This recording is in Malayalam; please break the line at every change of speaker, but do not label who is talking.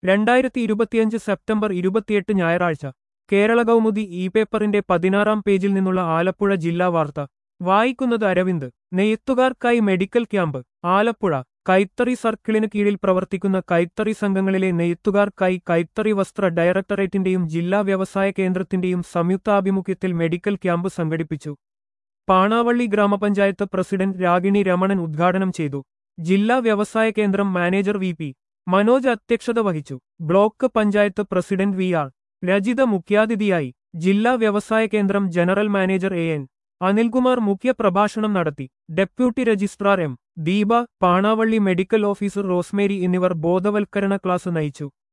രണ്ടായിരത്തി ഇരുപത്തിയഞ്ച് സെപ്റ്റംബർ ഇരുപത്തിയെട്ട് ഞായറാഴ്ച കേരള കൗമുദി ഇ പേപ്പറിന്റെ പതിനാറാം പേജിൽ നിന്നുള്ള ആലപ്പുഴ ജില്ലാ വാർത്ത വായിക്കുന്നത് അരവിന്ദ് നെയ്ത്തുകാർക്കായി മെഡിക്കൽ ക്യാമ്പ് ആലപ്പുഴ കൈത്തറി സർക്കിളിന് കീഴിൽ പ്രവർത്തിക്കുന്ന കൈത്തറി സംഘങ്ങളിലെ നെയ്ത്തുകാർക്കായി കൈത്തറി വസ്ത്ര ഡയറക്ടറേറ്റിന്റെയും ജില്ലാ വ്യവസായ കേന്ദ്രത്തിന്റെയും സംയുക്താഭിമുഖ്യത്തിൽ മെഡിക്കൽ ക്യാമ്പ് സംഘടിപ്പിച്ചു പാണാവള്ളി ഗ്രാമപഞ്ചായത്ത് പ്രസിഡന്റ് രാഗിണി രമണൻ ഉദ്ഘാടനം ചെയ്തു ജില്ലാ വ്യവസായ കേന്ദ്രം മാനേജർ വി പി മനോജ് അധ്യക്ഷത വഹിച്ചു block panchayat president V R Rajitha മുഖ്യാതിഥിയായി ജില്ലാ വ്യവസായ കേന്ദ്രം general manager A N Anilkumar മുഖ്യ പ്രഭാഷണം നടത്തി deputy registrar M Deepa Panavally medical officer Rosemary എന്നിവർ ബോധവൽക്കരണ ക്ലാസ് നയിച്ചു